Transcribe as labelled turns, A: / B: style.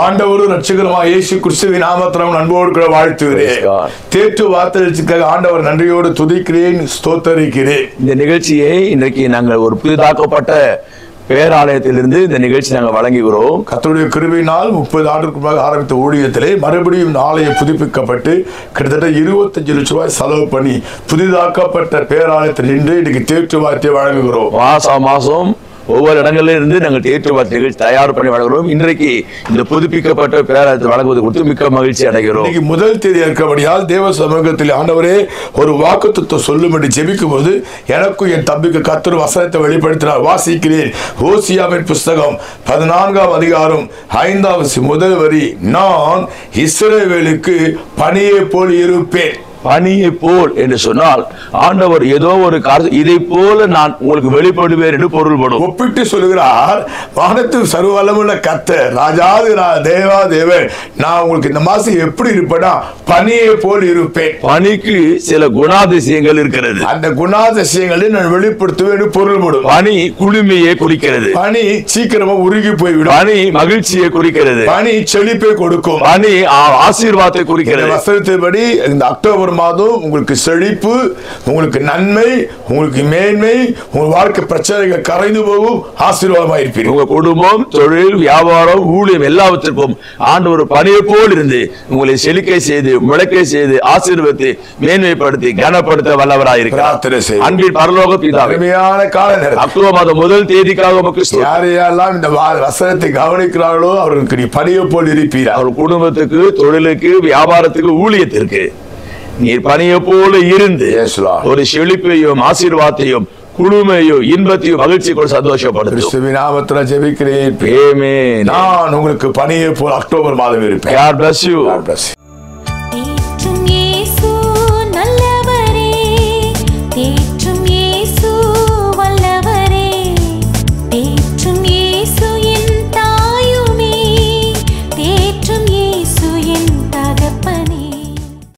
A: ஆண்டவரும் ரட்சகருமா இயேசு கிறிஸ்துவின் நாமத்திரம் அன்போடு கூட வாழ்த்துகிறேன்
B: Praise God.
A: தேற்று வார்த்தைகளுக்காக ஆண்டவர் நன்றியோடு துதிக்கிறேன் ஸ்தோத்தரிக்கிறேன்
B: இந்த நிகழ்ச்சியை இன்றைக்கு நாங்கள் ஒரு புதிதாக்கப்பட்ட பேராலயத்திலிருந்து இந்த நிகழ்ச்சி நாங்கள் வழங்குகிறோம்
A: கர்த்தருடைய கிருபையினால் முப்பது ஆண்டுக்கு முன்பாக ஆரம்பித்த ஊழியத்திலே மறுபடியும் இந்த ஆலயம் புதுப்பிக்கப்பட்டு கிட்டத்தட்ட இருபத்தஞ்சு லட்சம் ரூபாய் செலவு பண்ணி புதிதாக்கப்பட்ட பேராலயத்தில் நின்று இன்னைக்கு தேற்று வார்த்தையை வழங்குகிறோம்
B: மாசம் மாசம் ஒவ்வொரு இடங்களில இருந்து நாங்கள் தேற்று வார்த்தை நிகழ்ச்சி தயார் பண்ணி வழங்குகிறோம் இன்றைக்கு இந்த புதுப்பிக்கப்பட்ட பேராலயத்தை வழங்குவது குறித்து மிக்க மகிழ்ச்சி அடைகிறோம்
A: இன்னைக்கு முதல் தேதி இருக்கிறபடியால் தேவ சமூகத்தில் ஆண்டவரே ஒரு வாக்குத்தத்தை சொல்லும்படி ஜெபிக்கும் போது எனக்கும் என் தம்பிக்கு கத்தர் வசனத்தை வெளிப்படுத்தினார் வாசிக்கிறேன் ஓசியாவின் புஸ்தகம் பதினான்காம் அதிகாரம் ஐந்தாம் வசனம் முதல் வரி நான் இஸ்ரவேலுக்கு பணியை போல் இருப்பேன்
B: பணியை போல் என்று சொன்னால் ஆண்டவர் ஏதோ ஒரு காரணம் இதை போல நான் உங்களுக்கு வெளிப்படுவேன் என்று பொருள்படும்
A: ஒப்பிட்டு சொல்லுகிறார் வானத்து சர்வலமுள்ள கத்தர் ராஜாதி ரா- தேவா தேவன் நான் உங்களுக்கு இந்த மாசம் எப்படி இருப்பேன்னா பணியை போல் இருப்பேன்
B: பணிக்கு சில குணாதிசயங்கள் இருக்கிறது
A: அந்த குணாதிசயங்களை நான் வெளிப்படுத்துவேன் என்று பொருள்படும்
B: பணி குளுமையை குறிக்கிறது
A: பனி சீக்கிரமா உருகி போய்விடும்
B: பணி மகிழ்ச்சியை குறிக்கிறது
A: பனி செழிப்பை கொடுக்கும்
B: பணி ஆ- ஆசீர்வாதத்தை
A: இந்த
B: குறிக்கிறது
A: வசனத்தின்படி இந்த அக்டோபர் மாதம் உங்களுக்கு செழிப்பு உங்களுக்கு நன்மை உங்களுக்கு மேன்மை உங்கள் வாழ்க்கை பிரச்சனைகள் கரைந்து போகும் ஆசீர்வாதமா இருப்பீர்கள்
B: உங்க குடும்பம் தொழில் வியாபாரம் ஊழியம் எல்லாவற்றிற்கும் ஆண்டவர் பணியை போல் இருந்து உங்களை செழிக்கை செய்து முளைக்கை செய்து ஆசீர்வதித்து மேன்மைப்படுத்தி கனப்படுத்த வல்லவராயிருக்கிறார்
A: பிரார்த்தனை செய்வோம்.
B: அன்பின் பரலோக பிதாவே
A: அருமையான கால நேரம்
B: அக்டோபர் மாதம் முதல் தேதிக்காக உமக்கு ஸ்தோத்திரம்.
A: யாரையெல்லாம் இந்த வா- வசனத்தை கவனிக்கிறார்களோ அவர்களுக்கு நீ பணியை போல் இருப்பீரா
B: அவர் குடும்பத்துக்கு தொழிலுக்கு வியாபாரத்துக்கு ஊழியத்திற்கு நீர் பணியை போல இருந்து
A: Yes, Lord.
B: ஒரு செழிப்பையும் ஆசீர்வாதத்தையும் குழுமையும் இன்பத்தையும் மகிழ்ச்சி கூட சந்தோஷப்படுத்தும்
A: கிறிஸ்துவின் நாமத்தில் ஜெபிக்கிறேன்
B: Amen.
A: நான் உங்களுக்கு பணியை போல் அக்டோபர் மாதம் இருப்பேன்
B: God bless you.
A: God bless you.